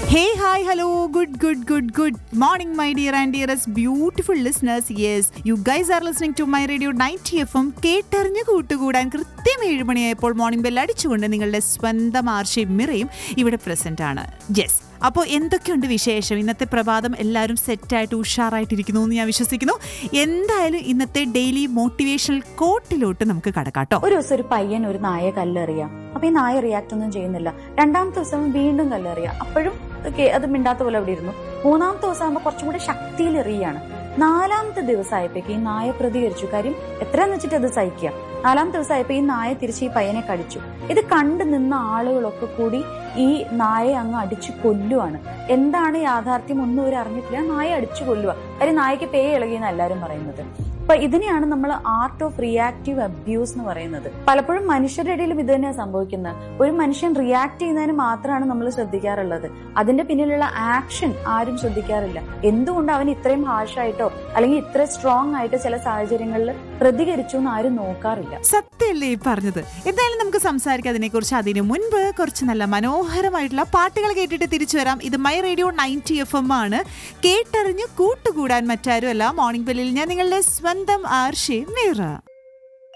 hey hi hello good good good good morning my dear and dearest beautiful listeners yes you guys are listening to my radio night F M കേട്ടറിഞ്ഞ് കൂട്ടുകൂടാൻ കൃത്യം ഏഴ് മണിയായപ്പോൾ morning bell അടിച്ചുകൊണ്ട് നിങ്ങളുടെ സ്വന്തം ആർഷയും മിറയും ഇവിടെ പ്രസന്റ് ആണ് യെസ് അപ്പോൾ എന്തൊക്കെയുണ്ട് വിശേഷം ഇന്നത്തെ പ്രഭാതം എല്ലാവരും സെറ്റായിട്ട് ഉഷാറായിട്ടിരിക്കുന്നു എന്ന് ഞാൻ വിശ്വസിക്കുന്നു എന്തായാലും ഇന്നത്തെ ഡെയിലി മോട്ടിവേഷണൽ കോട്ടിലോട്ട് നമുക്ക് കടക്കാട്ടോ ഒരു ദിവസം ഒരു പയ്യൻ ഒരു നായ കല്ലെറിയാം അപ്പൊ ഈ നായ റിയാക്ട് ഒന്നും ചെയ്യുന്നില്ല രണ്ടാമത്തെ ദിവസം വീണ്ടും കല്ലെറിയാം അപ്പോഴും കേ- അത് മിണ്ടാത്ത പോലെ അവിടെ ഇരുന്നു മൂന്നാമത്തെ ദിവസം ആകുമ്പോൾ കുറച്ചും കൂടി ശക്തിയിൽ എറിയാണ് നാലാമത്തെ ദിവസമായപ്പോഴേക്ക് ഈ നായ പ്രതികരിച്ചു കാര്യം എത്രയെന്ന് വെച്ചിട്ട് അത് സഹിക്കുക നാലാമത്തെ ദിവസമായപ്പോ ഈ നായ തിരിച്ച് ഈ പയ്യനെ കടിച്ചു ഇത് കണ്ടു നിന്ന ആളുകളൊക്കെ കൂടി ഈ നായയെ അങ്ങ് അടിച്ചു കൊല്ലുവാണ് എന്താണ് യാഥാർത്ഥ്യം ഒന്നും ഇവർ അറിഞ്ഞിട്ടില്ല നായ അടിച്ചു കൊല്ലുക കാര്യം നായക്ക് പേ ഇളകിയെന്ന് എല്ലാവരും പറയുന്നത് അപ്പൊ ഇതിനെയാണ് നമ്മൾ ആർട്ട് ഓഫ് റിയാക്റ്റീവ് അബ്യൂസ് എന്ന് പറയുന്നത് പലപ്പോഴും മനുഷ്യരുടെ ഇടയിലും ഇത് തന്നെയാണ് സംഭവിക്കുന്നത് ഒരു മനുഷ്യൻ റിയാക്ട് ചെയ്യുന്നതിന് മാത്രമാണ് നമ്മൾ ശ്രദ്ധിക്കാറുള്ളത് അതിന്റെ പിന്നിലുള്ള ആക്ഷൻ ആരും ശ്രദ്ധിക്കാറില്ല എന്തുകൊണ്ട് അവൻ ഇത്രയും ഹാഷായിട്ടോ അല്ലെങ്കിൽ ഇത്ര സ്ട്രോങ് ആയിട്ട് ചില സാഹചര്യങ്ങളിൽ പ്രതികരിച്ചു എന്ന് ആരും നോക്കാറില്ല സത്യമല്ലേ ഈ പറഞ്ഞത് എന്തായാലും നമുക്ക് സംസാരിക്കാം അതിനെക്കുറിച്ച് അതിനു മുൻപ് കുറച്ച് നല്ല മനോഹരമായിട്ടുള്ള പാട്ടുകൾ കേട്ടിട്ട് തിരിച്ചു വരാം ഇത് my radio ninety F M ആണ് കേട്ടറിഞ്ഞ് കൂട്ടുകൂടാൻ മറ്റാരുമല്ല മോർണിംഗ് ബെല്ലിൽ ഞാൻ നിങ്ങളുടെ സ്വന്തം ആർഷി മീറ